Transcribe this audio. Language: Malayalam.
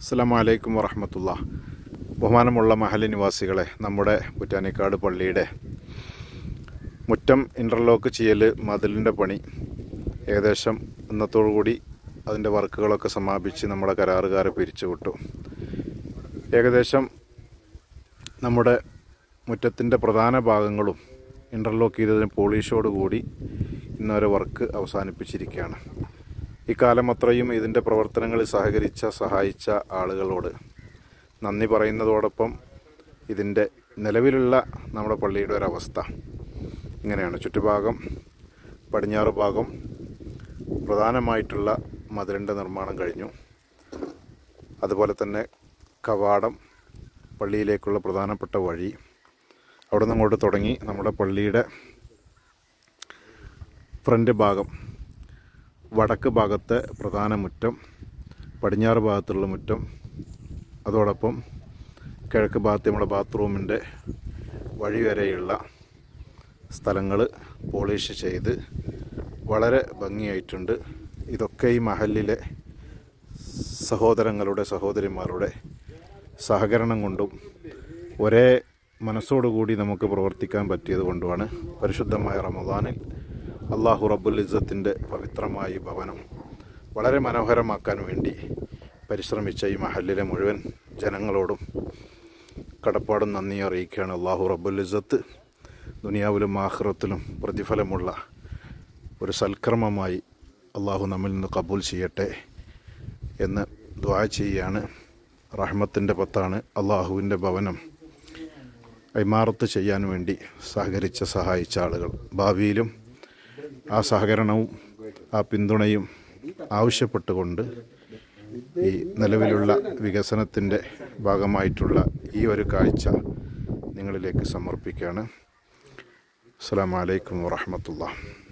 അസ്സാം വലൈക്കും വറഹമത്തുള്ള ബഹുമാനമുള്ള മഹല നിവാസികളെ നമ്മുടെ കുറ്റാനിക്കാട് പള്ളിയുടെ മുറ്റം ഇൻ്റർലോക്ക് ചെയ്യൽ മതിലിൻ്റെ പണി ഏകദേശം ഇന്നത്തോടുകൂടി അതിൻ്റെ വർക്കുകളൊക്കെ സമാപിച്ച് നമ്മുടെ കരാറുകാരെ പിരിച്ചുവിട്ടു ഏകദേശം നമ്മുടെ മുറ്റത്തിൻ്റെ പ്രധാന ഭാഗങ്ങളും ഇൻ്റർലോക്ക് ചെയ്തതിന് പോളിഷോടുകൂടി ഇന്നൊരു വർക്ക് അവസാനിപ്പിച്ചിരിക്കുകയാണ് ഇക്കാലം അത്രയും ഇതിൻ്റെ പ്രവർത്തനങ്ങളിൽ സഹകരിച്ച സഹായിച്ച ആളുകളോട് നന്ദി പറയുന്നതോടൊപ്പം ഇതിൻ്റെ നിലവിലുള്ള നമ്മുടെ പള്ളിയുടെ ഒരവസ്ഥ ഇങ്ങനെയാണ് ചുറ്റുഭാഗം പടിഞ്ഞാറ് ഭാഗം പ്രധാനമായിട്ടുള്ള മതിലിൻ്റെ നിർമ്മാണം കഴിഞ്ഞു അതുപോലെ തന്നെ കവാടം പള്ളിയിലേക്കുള്ള പ്രധാനപ്പെട്ട വഴി അവിടെ നിന്ന് അങ്ങോട്ട് തുടങ്ങി നമ്മുടെ പള്ളിയുടെ ഫ്രണ്ട് ഭാഗം വടക്ക് ഭാഗത്തെ പ്രധാന മുറ്റം പടിഞ്ഞാറ് ഭാഗത്തുള്ള മുറ്റം അതോടൊപ്പം കിഴക്ക് ഭാഗത്ത് നമ്മുടെ ബാത്റൂമിൻ്റെ വഴി വരെയുള്ള സ്ഥലങ്ങൾ പോളിഷ് ചെയ്ത് വളരെ ഭംഗിയായിട്ടുണ്ട് ഇതൊക്കെ ഈ മഹലിലെ സഹോദരങ്ങളുടെ സഹോദരിമാരുടെ സഹകരണം കൊണ്ടും ഒരേ മനസ്സോടുകൂടി നമുക്ക് പ്രവർത്തിക്കാൻ പറ്റിയത് കൊണ്ടുമാണ് പരിശുദ്ധമായ റമദാനിൽ അള്ളാഹു റബ്ബുൽ ഇസ്സത്തിൻ്റെ പവിത്രമായ ഈ ഭവനം വളരെ മനോഹരമാക്കാൻ വേണ്ടി പരിശ്രമിച്ച ഈ മഹലിലെ മുഴുവൻ ജനങ്ങളോടും കടപ്പാടും നന്ദി അറിയിക്കുകയാണ് അള്ളാഹു റബ്ബുൽ ഇസ്സത്ത് ദുനിയാവിലും ആഹ്റത്തിലും പ്രതിഫലമുള്ള ഒരു സൽക്കർമ്മമായി അള്ളാഹു നമ്മിൽ നിന്ന് കബൂൽ ചെയ്യട്ടെ എന്ന് ദ്വാ ചെയ്യുകയാണ് റഹ്മത്തിൻ്റെ പത്താണ് അള്ളാഹുവിൻ്റെ ഭവനം ഇമാറത്ത് ചെയ്യാൻ വേണ്ടി സഹകരിച്ച സഹായിച്ച ആളുകൾ ഭാവിയിലും ആ സഹകരണവും ആ പിന്തുണയും ആവശ്യപ്പെട്ടുകൊണ്ട് ഈ നിലവിലുള്ള വികസനത്തിൻ്റെ ഭാഗമായിട്ടുള്ള ഈ ഒരു കാഴ്ച നിങ്ങളിലേക്ക് സമർപ്പിക്കുകയാണ് അസ്സാം വലൈക്കും വാഹമത്തുള്ള